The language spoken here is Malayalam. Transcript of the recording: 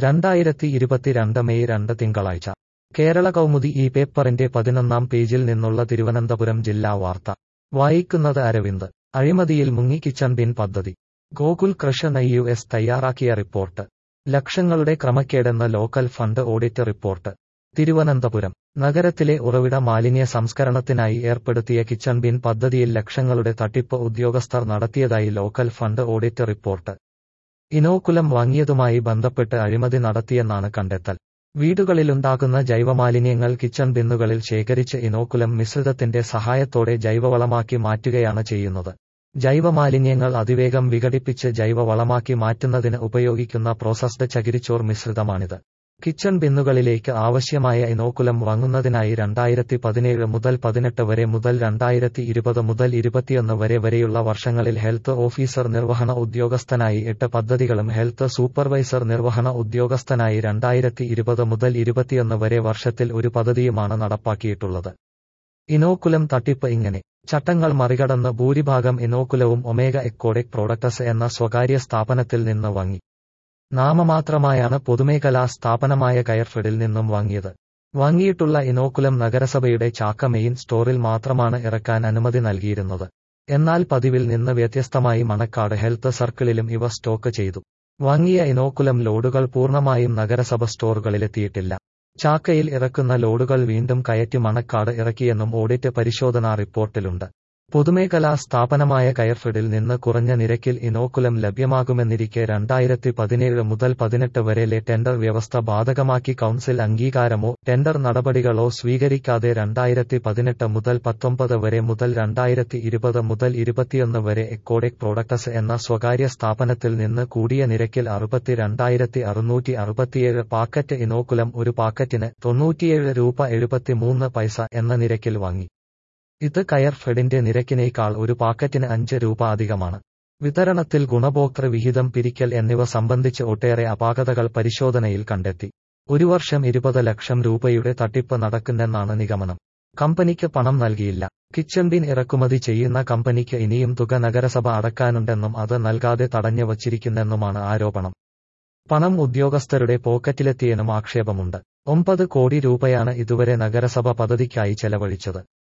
രണ്ടായിരത്തി ഇരുപത്തിരണ്ട് മെയ് രണ്ട് തിങ്കളാഴ്ച കേരള കൗമുദി ഈ പേപ്പറിന്റെ പതിനൊന്നാം പേജിൽ നിന്നുള്ള തിരുവനന്തപുരം ജില്ലാ വാർത്ത വായിക്കുന്നത് അരവിന്ദ് അഴിമതിയിൽ മുങ്ങി കിച്ചൺ ബിൻ പദ്ധതി ഗോകുൽ കൃഷ്ണ യു എസ് തയ്യാറാക്കിയ റിപ്പോർട്ട് ലക്ഷങ്ങളുടെ ക്രമക്കേടെന്ന local fund audit report Thiruvananthapuram നഗരത്തിലെ ഉറവിട മാലിന്യ സംസ്കരണത്തിനായി ഏർപ്പെടുത്തിയ കിച്ചൺ ബിൻ പദ്ധതിയിൽ ലക്ഷങ്ങളുടെ തട്ടിപ്പ് ഉദ്യോഗസ്ഥർ നടത്തിയതായി local fund audit report inoculum വാങ്ങിയതുമായി ബന്ധപ്പെട്ട് അഴിമതി നടത്തിയെന്നാണ് കണ്ടെത്തൽ വീടുകളിലുണ്ടാകുന്ന ജൈവമാലിന്യങ്ങൾ കിച്ചൺ ബിന്നുകളിൽ ശേഖരിച്ച് ഇനോക്കുലം മിശ്രിതത്തിന്റെ സഹായത്തോടെ ജൈവവളമാക്കി മാറ്റുകയാണ് ചെയ്യുന്നത് ജൈവമാലിന്യങ്ങൾ അതിവേഗം വിഘടിപ്പിച്ച് ജൈവവളമാക്കി മാറ്റുന്നതിന് ഉപയോഗിക്കുന്ന പ്രോസസ്ഡ് ചകിരിച്ചോർ മിശ്രിതമാണിത് കിച്ചൺ ബിന്നുകളിലേക്ക് ആവശ്യമായ ഇനോക്കുലം വാങ്ങുന്നതിനായി രണ്ടായിരത്തി പതിനേഴ് മുതൽ പതിനെട്ട് വരെ മുതൽ രണ്ടായിരത്തി ഇരുപത് മുതൽ ഇരുപത്തിയൊന്ന് വരെ വരെയുള്ള വർഷങ്ങളിൽ ഹെൽത്ത് ഓഫീസർ നിർവഹണ ഉദ്യോഗസ്ഥനായി എട്ട് പദ്ധതികളും ഹെൽത്ത് സൂപ്പർവൈസർ നിർവഹണ ഉദ്യോഗസ്ഥനായി രണ്ടായിരത്തി ഇരുപത് മുതൽ ഇരുപത്തിയൊന്ന് വരെ വർഷത്തിൽ ഒരു പദ്ധതിയുമാണ് നടപ്പാക്കിയിട്ടുള്ളത് ഇനോക്കുലം തട്ടിപ്പ് ഇങ്ങനെ ചട്ടങ്ങൾ മറികടന്ന് ഭൂരിഭാഗം ഇനോക്കുലവും ഒമേഗ എക്കോഡെക് പ്രോഡക്ടസ് എന്ന സ്വകാര്യ സ്ഥാപനത്തിൽ നിന്ന് വാങ്ങി നാമമാത്രമായാണ് പൊതുമേഖലാ സ്ഥാപനമായ കയർഫെഡിൽ നിന്നും വാങ്ങിയത് വാങ്ങിയിട്ടുള്ള ഇനോക്കുലം നഗരസഭയുടെ ചാക്ക മെയിൻ സ്റ്റോറിൽ മാത്രമാണ് ഇറക്കാൻ അനുമതി നൽകിയിരുന്നത് എന്നാൽ പതിവിൽ നിന്ന് വ്യത്യസ്തമായി മണക്കാട് ഹെൽത്ത് സർക്കിളിലും ഇവ സ്റ്റോക്ക് ചെയ്തു വാങ്ങിയ ഇനോക്കുലം ലോഡുകൾ പൂർണ്ണമായും നഗരസഭ സ്റ്റോറുകളിലെത്തിയിട്ടില്ല ചാക്കയിൽ ഇറക്കുന്ന ലോഡുകൾ വീണ്ടും കയറ്റി മണക്കാട് ഇറക്കിയെന്നും ഓഡിറ്റ് പരിശോധനാ റിപ്പോർട്ടിലുണ്ട് പൊതുമേഖലാ സ്ഥാപനമായ കയർഫെഡിൽ നിന്ന് കുറഞ്ഞ നിരക്കിൽ ഇനോക്കുലം ലഭ്യമാകുമെന്നിരിക്കെ രണ്ടായിരത്തി പതിനേഴ് മുതൽ പതിനെട്ട് വരെയിലെ ടെൻഡർ വ്യവസ്ഥ ബാധകമാക്കി കൗൺസിൽ അംഗീകാരമോ ടെൻഡർ നടപടികളോ സ്വീകരിക്കാതെ രണ്ടായിരത്തി പതിനെട്ട് മുതൽ പത്തൊമ്പത് വരെ മുതൽ രണ്ടായിരത്തി ഇരുപത് മുതൽ ഇരുപത്തിയൊന്ന് വരെ എക്കോഡെക് പ്രോഡക്ടസ് എന്ന സ്വകാര്യ സ്ഥാപനത്തിൽ നിന്ന് കൂടിയ നിരക്കിൽ അറുപത്തി രണ്ടായിരത്തി അറുന്നൂറ്റി അറുപത്തിയേഴ് പാക്കറ്റ് ഇനോക്കുലം ഒരു പാക്കറ്റിന് തൊണ്ണൂറ്റിയേഴ് രൂപ എഴുപത്തിമൂന്ന് പൈസ എന്ന നിരക്കിൽ വാങ്ങി ഇത് കയർ ഫെഡിന്റെ നിരക്കിനേക്കാൾ ഒരു പാക്കറ്റിന് അഞ്ച് രൂപ അധികമാണ് വിതരണത്തിൽ ഗുണഭോക്തൃ വിഹിതം പിരിക്കൽ എന്നിവ സംബന്ധിച്ച് ഒട്ടേറെ അപാകതകൾ പരിശോധനയിൽ കണ്ടെത്തി ഒരു വർഷം ഇരുപത് ലക്ഷം രൂപയുടെ തട്ടിപ്പ് നടക്കുന്നെന്നാണ് നിഗമനം കമ്പനിക്ക് പണം നൽകിയില്ല കിച്ചൺ ബിൻ ഇറക്കുമതി ചെയ്യുന്ന കമ്പനിക്ക് ഇനിയും തുക നഗരസഭ അടക്കാനുണ്ടെന്നും അത് നൽകാതെ തടഞ്ഞു വച്ചിരിക്കുന്നെന്നുമാണ് ആരോപണം പണം ഉദ്യോഗസ്ഥരുടെ പോക്കറ്റിലെത്തിയെന്നും ആക്ഷേപമുണ്ട് ഒമ്പത് കോടി രൂപയാണ് ഇതുവരെ നഗരസഭ പദ്ധതിക്കായി ചെലവഴിച്ചത്